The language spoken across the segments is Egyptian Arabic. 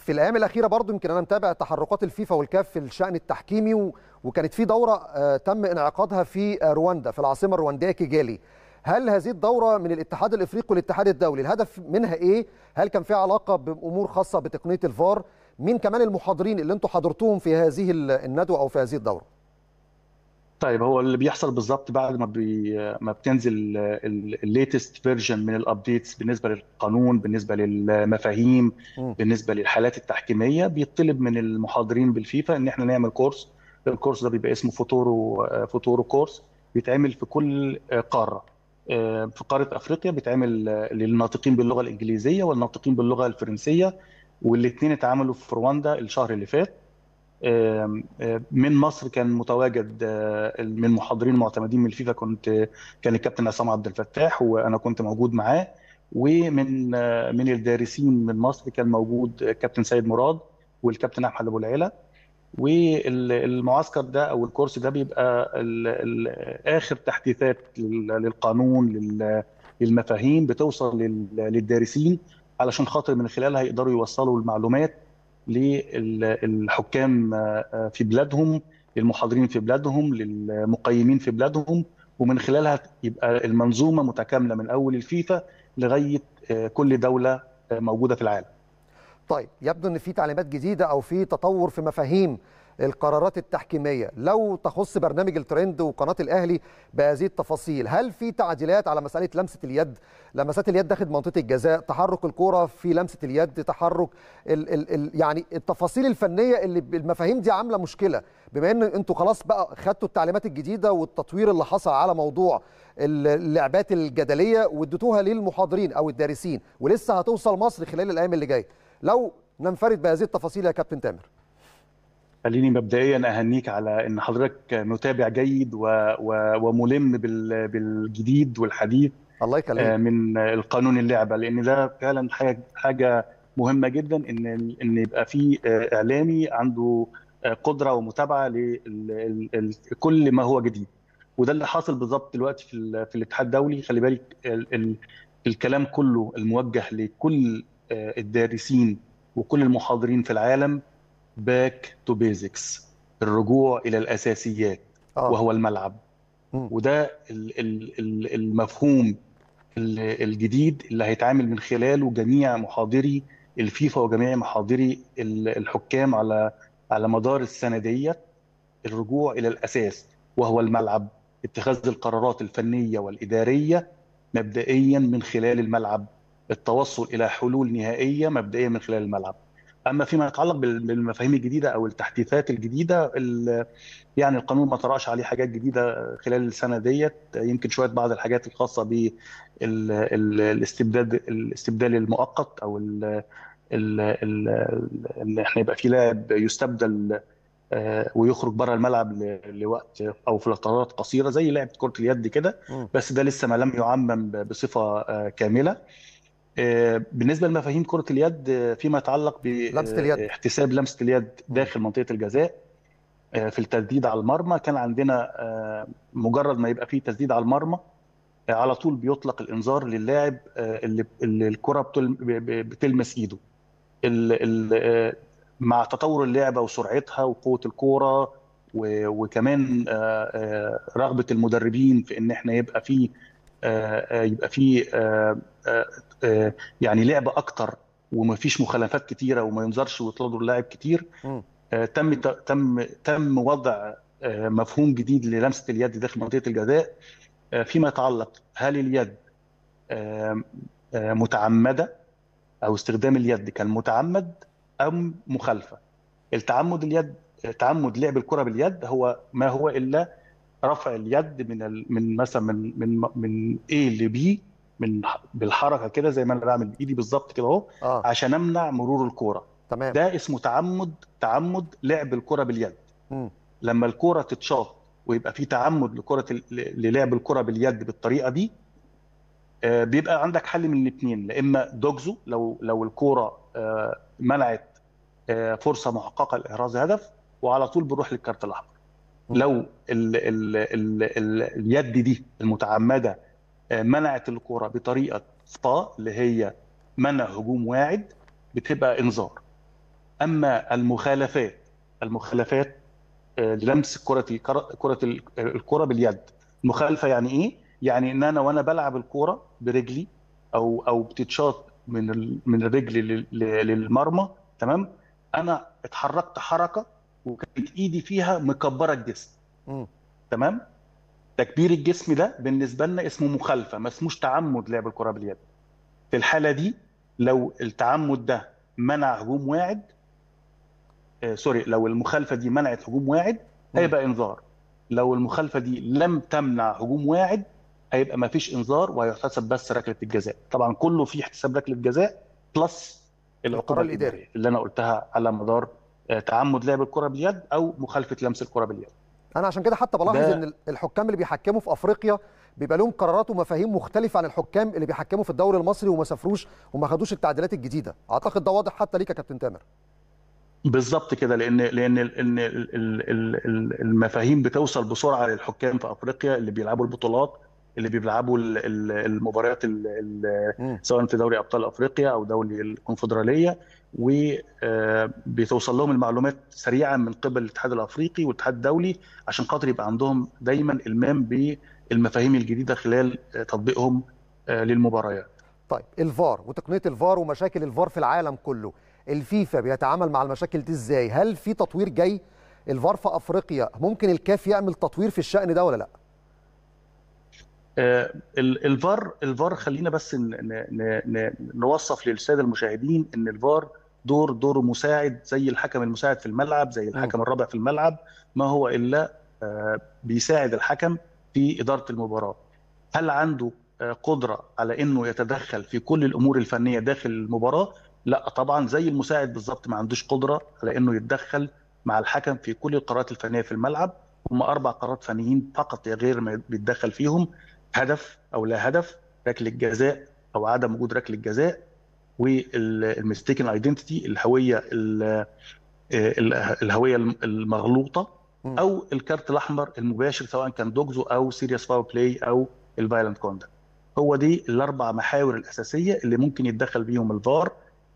في الايام الاخيره برضو يمكن انا متابع تحركات الفيفا والكاف في الشان التحكيمي و... وكانت في دوره آه تم انعقادها في آه رواندا في العاصمه الروانديه كيجالي هل هذه الدوره من الاتحاد الافريقي والاتحاد الدولي الهدف منها ايه هل كان فيها علاقه بامور خاصه بتقنيه الفار مين كمان المحاضرين اللي انتم حضرتوهم في هذه الندوه او في هذه الدوره طيب هو اللي بيحصل بالظبط بعد ما بي ما بتنزل الليتست فيرجن من الابديتس بالنسبه للقانون بالنسبه للمفاهيم م. بالنسبه للحالات التحكيميه بيطلب من المحاضرين بالفيفا ان احنا نعمل كورس الكورس ده بيبقى اسمه فوتورو فوتورو كورس بيتعمل في كل قاره في قاره افريقيا بيتعمل للناطقين باللغه الانجليزيه والناطقين باللغه الفرنسيه والاثنين اتعملوا في رواندا الشهر اللي فات من مصر كان متواجد من محاضرين معتمدين من الفيفا كنت كان الكابتن عصام عبد الفتاح وانا كنت موجود معاه ومن من الدارسين من مصر كان موجود كابتن سيد مراد والكابتن احمد ابو العلا والمعسكر ده او الكورس ده بيبقى ال ال اخر تحديثات للقانون للمفاهيم بتوصل للدارسين علشان خاطر من خلالها يقدروا يوصلوا المعلومات للحكام في بلادهم للمحاضرين في بلادهم للمقيمين في بلادهم ومن خلالها يبقى المنظومه متكامله من اول الفيفا لغايه كل دوله موجوده في العالم. طيب يبدو ان في تعليمات جديده او في تطور في مفاهيم القرارات التحكيميه لو تخص برنامج الترند وقناه الاهلي بهذه التفاصيل هل في تعديلات على مساله لمسه اليد لمسات اليد داخل منطقه الجزاء تحرك الكره في لمسه اليد تحرك ال ال ال يعني التفاصيل الفنيه اللي المفاهيم دي عامله مشكله بما ان انتوا خلاص بقى خدتوا التعليمات الجديده والتطوير اللي حصل على موضوع اللعبات الجدليه واديتوها للمحاضرين او الدارسين ولسه هتوصل مصر خلال الايام اللي جايه لو ننفرد بهذه التفاصيل يا كابتن تامر خليني مبدئيا اهنيك على ان حضرتك متابع جيد و... و... وملم بال... بالجديد والحديث الله يخليك من القانون اللعبه لان ده فعلا حاجه حاجه مهمه جدا ان ان يبقى في اعلامي عنده قدره ومتابعه لكل ما هو جديد وده اللي حاصل بالظبط دلوقتي في, في الاتحاد الدولي خلي بالك ال... ال... الكلام كله الموجه لكل الدارسين وكل المحاضرين في العالم باك تو بيزكس الرجوع الى الاساسيات آه. وهو الملعب م. وده المفهوم الجديد اللي هيتعامل من خلاله جميع محاضري الفيفا وجميع محاضري الحكام على على مدار السنه ديت الرجوع الى الاساس وهو الملعب اتخاذ القرارات الفنيه والاداريه مبدئيا من خلال الملعب التوصل الى حلول نهائيه مبدئيا من خلال الملعب اما فيما يتعلق بالمفاهيم الجديده او التحديثات الجديده يعني القانون ما طرأش عليه حاجات جديده خلال السنه ديت يمكن شويه بعض الحاجات الخاصه بالاستبداد الاستبدال المؤقت او ان احنا يبقى في لاعب يستبدل ويخرج بره الملعب لوقت او في فترات قصيره زي لعبه كره اليد كده بس ده لسه ما لم يعمم بصفه كامله بالنسبه لمفاهيم كره اليد فيما يتعلق باحتساب لمسه اليد داخل منطقه الجزاء في التسديد على المرمى كان عندنا مجرد ما يبقى فيه تسديد على المرمى على طول بيطلق الانذار للاعب اللي الكره بتلمس ايده مع تطور اللعبه وسرعتها وقوه الكوره وكمان رغبه المدربين في ان احنا يبقى فيه يبقى فيه يعني لعبه اكتر ومفيش مخالفات كتيره وما ينظرش ويطردوا اللاعب كتير تم تم تم وضع مفهوم جديد للمسه اليد داخل منطقه الجزاء فيما يتعلق هل اليد متعمده او استخدام اليد كان متعمد ام مخالفه التعمد اليد تعمد لعب الكره باليد هو ما هو الا رفع اليد من ال... من مثلا من من من A ل B من بالحركه كده زي ما انا بعمل بايدي بالظبط كده اهو آه. عشان امنع مرور الكوره تمام ده اسمه تعمد تعمد لعب الكره باليد م. لما الكوره تتشاط ويبقى في تعمد لكره للعب الكره باليد بالطريقه دي آه بيبقى عندك حل من الاثنين لا اما دوجزو لو لو الكوره آه منعت آه فرصه محققه لاحراز هدف وعلى طول بنروح للكارت الاحمر لو ال ال ال ال اليد دي المتعمده منعت الكره بطريقه فا اللي هي منع هجوم واعد بتبقى انذار اما المخالفات المخالفات آه، للمس كره الكره كره ال- الكره باليد مخالفه يعني ايه يعني ان انا وانا بلعب الكوره برجلي او او بتتشاط من ال- من الرجل لل- لل- للمرمى تمام انا اتحركت حركه وكانت ايدي فيها مكبره الجسم مم. تمام تكبير الجسم ده بالنسبه لنا اسمه مخالفه ما اسموش تعمد لعب الكره باليد في الحاله دي لو التعمد ده منع هجوم واعد آه سوري لو المخالفه دي منعت هجوم واعد مم. هيبقى انذار لو المخالفه دي لم تمنع هجوم واعد هيبقى ما فيش انذار وهيحتسب بس ركله الجزاء طبعا كله في احتساب ركله جزاء بلس العقوبه القرار الإداري. الاداريه اللي انا قلتها على مدار آه، تعمد لعب الكره باليد او مخالفه لمس الكره باليد انا عشان كده حتى بلاحظ ده- ان الحكام اللي بيحكموا في افريقيا بيبقى لهم قرارات ومفاهيم مختلفه عن الحكام اللي بيحكموا في الدوري المصري وما سافروش وما خدوش التعديلات الجديده اعتقد ده واضح حتى ليك يا كابتن تامر بالظبط كده لان لان ال- ان ال- ال- ال- ال- المفاهيم بتوصل بسرعه للحكام في افريقيا اللي بيلعبوا البطولات اللي بيلعبوا ال- ال- المباريات ال- ال- مم. سواء في دوري ابطال افريقيا او دوري الكونفدراليه وبتوصل لهم المعلومات سريعا من قبل الاتحاد الافريقي والاتحاد الدولي عشان خاطر يبقى عندهم دايما المام بالمفاهيم الجديده خلال آه، تطبيقهم آه، للمباريات طيب الفار وتقنيه الفار ومشاكل الفار في العالم كله الفيفا بيتعامل مع المشاكل دي ازاي هل في تطوير جاي الفار في افريقيا ممكن الكاف يعمل تطوير في الشأن ده ولا لا آه، ال- الفار الفار خلينا بس ن- ن- ن- ن- نوصف للساده المشاهدين ان الفار دور دور مساعد زي الحكم المساعد في الملعب زي الحكم الرابع في الملعب ما هو الا آه، بيساعد الحكم في اداره المباراه هل عنده آه، قدره على انه يتدخل في كل الامور الفنيه داخل المباراه لا طبعا زي المساعد بالظبط ما عندوش قدره على انه يتدخل مع الحكم في كل القرارات الفنيه في الملعب هم اربع قرارات فنيين فقط يا غير ما بيتدخل فيهم هدف او لا هدف ركله جزاء او عدم وجود ركله جزاء والميستيكن ايدنتيتي الهويه ال- ال- الهويه المغلوطه مم. او الكارت الاحمر المباشر سواء كان دوجزو او سيريس فاول بلاي او الفايلنت كوندكت هو دي الاربع محاور الاساسيه اللي ممكن يتدخل بيهم الفار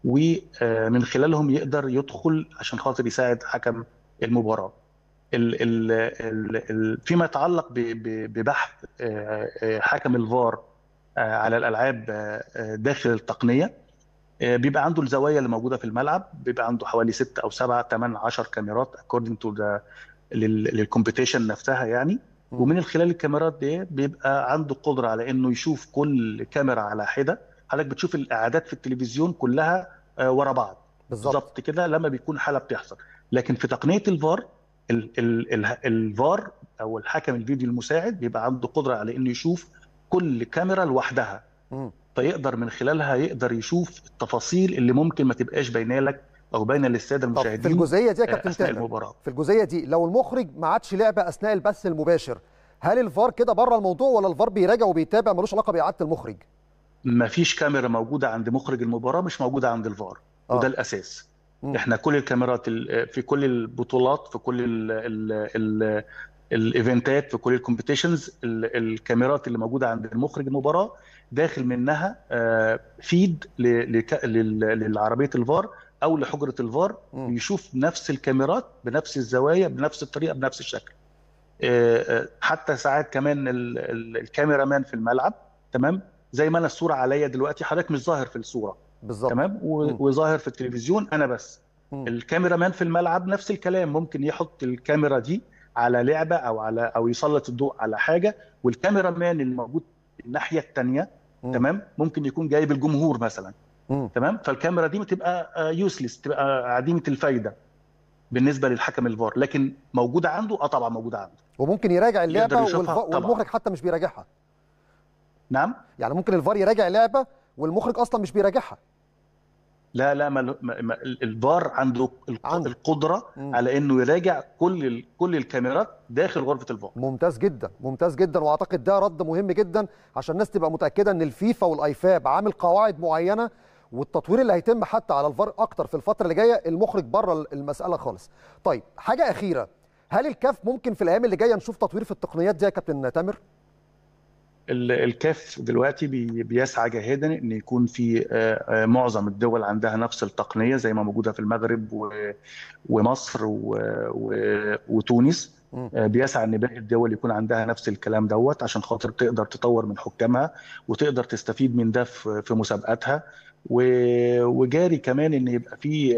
ومن خلالهم يقدر يدخل عشان خاطر يساعد حكم المباراه ال ال ال ال فيما يتعلق ب- ب- ببحث آه، آه، حكم الفار آه، على الالعاب آه، آه، داخل التقنيه آه، بيبقى عنده الزوايا اللي موجوده في الملعب بيبقى عنده حوالي 6 او 7 8 10 كاميرات according to the للكومبيتيشن نفسها يعني مم. ومن خلال الكاميرات دي بيبقى عنده قدره على انه يشوف كل كاميرا على حده حضرتك بتشوف الاعادات في التلفزيون كلها آه، ورا بعض بالظبط بالظبط كده لما بيكون حاله بتحصل لكن في تقنيه الفار ال ال ال الفار او الحكم الفيديو المساعد بيبقى عنده قدره على انه يشوف كل كاميرا لوحدها مم. فيقدر من خلالها يقدر يشوف التفاصيل اللي ممكن ما تبقاش باينه لك او باينه للساده طب في المشاهدين الجزئيه دي يا آه، كابتن اثناء تامر المباراه في الجزئيه دي لو المخرج ما عادش لعبه اثناء البث المباشر هل الفار كده بره الموضوع ولا الفار بيراجع وبيتابع ملوش علاقه باعاده المخرج ما فيش كاميرا موجوده عند مخرج المباراه مش موجوده عند الفار آه. وده الاساس مم. احنا كل الكاميرات ال- في كل البطولات في كل ال ال ال الايفنتات في كل الكومبيتيشنز الكاميرات اللي موجوده عند المخرج المباراه داخل منها آه، فيد ل- لك- لل- للعربيه الفار او لحجره الفار مم. يشوف نفس الكاميرات بنفس الزوايا بنفس الطريقه بنفس الشكل آه، آه، حتى ساعات كمان ال- ال- الكاميرا مان في الملعب تمام زي ما انا الصوره عليا دلوقتي حضرتك مش ظاهر في الصوره بالظبط تمام و- مم. وظاهر في التلفزيون انا بس مم. الكاميرا مان في الملعب نفس الكلام ممكن يحط الكاميرا دي على لعبه او على او يسلط الضوء على حاجه والكاميرا مان الموجود الناحيه الثانيه مم. تمام ممكن يكون جايب الجمهور مثلا مم. تمام فالكاميرا دي بتبقى يوسلس تبقى عديمه الفايده بالنسبه للحكم الفار لكن موجوده عنده اه طبعا موجوده عنده وممكن يراجع اللعبه يقدر يشوفها والف... طبعاً. والمخرج حتى مش بيراجعها نعم يعني ممكن الفار يراجع لعبه والمخرج اصلا مش بيراجعها لا لا ما ما ما الفار عنده الق- عنده. القدره مم. على انه يراجع كل ال- كل الكاميرات داخل غرفه الفار ممتاز جدا ممتاز جدا واعتقد ده رد مهم جدا عشان الناس تبقى متاكده ان الفيفا والايفاب عامل قواعد معينه والتطوير اللي هيتم حتى على الفار اكتر في الفتره اللي جايه المخرج بره المساله خالص طيب حاجه اخيره هل الكاف ممكن في الايام اللي جايه نشوف تطوير في التقنيات دي يا كابتن تامر الكاف دلوقتي بيسعى جاهدا ان يكون في معظم الدول عندها نفس التقنيه زي ما موجوده في المغرب ومصر وتونس بيسعى ان باقي الدول يكون عندها نفس الكلام دوت عشان خاطر تقدر تطور من حكامها وتقدر تستفيد من ده في مسابقاتها وجاري كمان ان يبقى في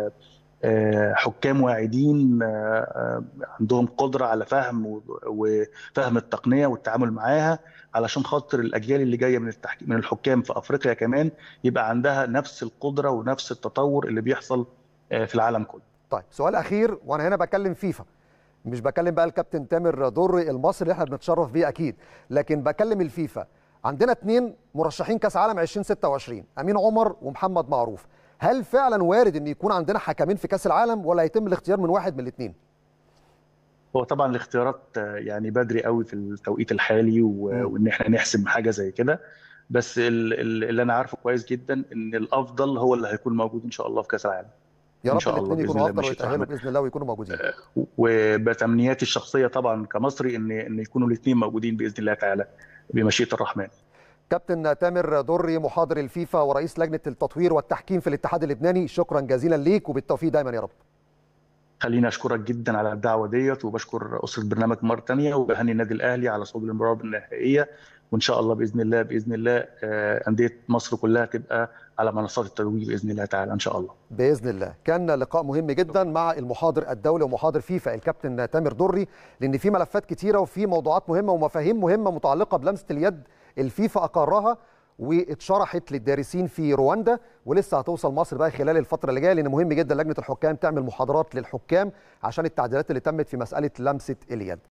حكام واعدين عندهم قدره على فهم وفهم التقنيه والتعامل معاها علشان خاطر الاجيال اللي جايه من التحكيم من الحكام في افريقيا كمان يبقى عندها نفس القدره ونفس التطور اللي بيحصل في العالم كله. طيب سؤال اخير وانا هنا بكلم فيفا مش بكلم بقى الكابتن تامر دري المصري اللي احنا بنتشرف بيه اكيد لكن بكلم الفيفا عندنا اثنين مرشحين كاس عالم 2026 امين عمر ومحمد معروف هل فعلا وارد ان يكون عندنا حكمين في كاس العالم ولا هيتم الاختيار من واحد من الاثنين هو طبعا الاختيارات يعني بدري قوي في التوقيت الحالي وان احنا نحسم حاجه زي كده بس اللي انا عارفه كويس جدا ان الافضل هو اللي هيكون موجود ان شاء الله في كاس العالم يا رب الاثنين يكونوا افضل ويتاهلوا باذن الله ويكونوا موجودين وبتمنياتي الشخصيه طبعا كمصري ان ان يكونوا الاثنين موجودين باذن الله تعالى بمشيئه الرحمن كابتن تامر دري محاضر الفيفا ورئيس لجنه التطوير والتحكيم في الاتحاد اللبناني شكرا جزيلا ليك وبالتوفيق دايما يا رب خليني اشكرك جدا على الدعوه ديت وبشكر اسره برنامج مره ثانيه وبهني النادي الاهلي على صعود المباراه النهائيه وان شاء الله باذن الله باذن الله انديه مصر كلها تبقى على منصات التتويج باذن الله تعالى ان شاء الله. باذن الله، كان لقاء مهم جدا مع المحاضر الدولي ومحاضر فيفا الكابتن تامر دري لان في ملفات كتيره وفي موضوعات مهمه ومفاهيم مهمه متعلقه بلمسه اليد الفيفا اقرها واتشرحت للدارسين في رواندا ولسه هتوصل مصر بقى خلال الفتره اللي جايه لان مهم جدا لجنه الحكام تعمل محاضرات للحكام عشان التعديلات اللي تمت في مساله لمسه اليد.